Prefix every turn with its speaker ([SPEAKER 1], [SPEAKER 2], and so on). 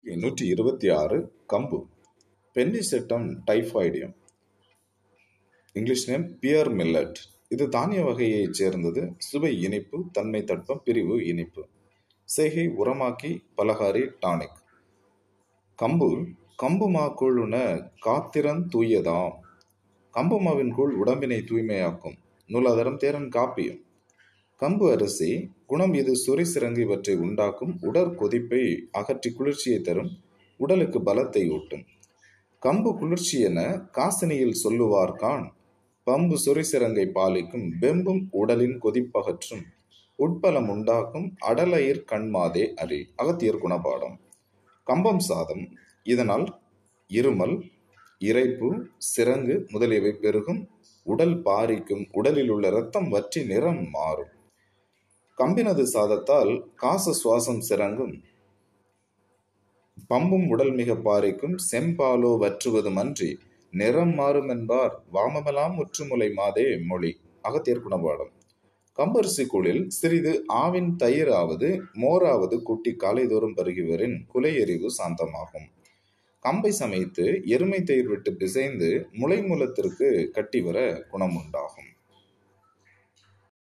[SPEAKER 1] நூற்றி இருபத்தி ஆறு கம்பு பென்னிசெட்டம் டைஃபாய்டியம் இங்கிலீஷ் நேம் பியர் மில்லட் இது தானிய வகையைச் சேர்ந்தது சுவை இனிப்பு தன்மை தட்பம் பிரிவு இனிப்பு செய்கை உரமாக்கி பலகாரி டானிக் கம்பு கம்பு மா கூழுன காத்திரன் தூயதாம் கம்பு மாவின் கூழ் உடம்பினை தூய்மையாக்கும் நூலாதாரம் தேரன் காப்பியம் கம்பு அரிசி குணம் இது சுரி சிறங்கு இவற்றை உண்டாக்கும் உடற்கொதிப்பை அகற்றி குளிர்ச்சியை தரும் உடலுக்கு பலத்தை ஊட்டும் கம்பு குளிர்ச்சி என காசினியில் சொல்லுவார்கான் பம்பு சுரிசிறங்கை பாலிக்கும் வெம்பும் உடலின் கொதிப்பகற்றும் உட்பலம் உண்டாக்கும் அடலயிர் கண்மாதே அறி அகத்தியர் குணபாடம் கம்பம் சாதம் இதனால் இருமல் இறைப்பு சிரங்கு முதலியவை பெருகும் உடல் பாரிக்கும் உடலில் உள்ள இரத்தம் வற்றி நிறம் மாறும் கம்பினது சாதத்தால் காச சுவாசம் சிறங்கும் பம்பும் உடல் மிக பாரிக்கும் செம்பாலோ வற்றுவதுமன்றி நிறம் மாறும் என்பார் வாமமெல்லாம் முற்றுமுலை மாதே மொழி அகத்தியர் குணபாடம் கம்பரிசி கூழில் சிறிது ஆவின் தயிராவது மோராவது கூட்டி காலைதோறும் பருகிவரின் குலை எறிவு சாந்தமாகும் கம்பை சமைத்து எருமை தயிர் விட்டு பிசைந்து முளை மூலத்திற்கு கட்டி வர குணம் உண்டாகும்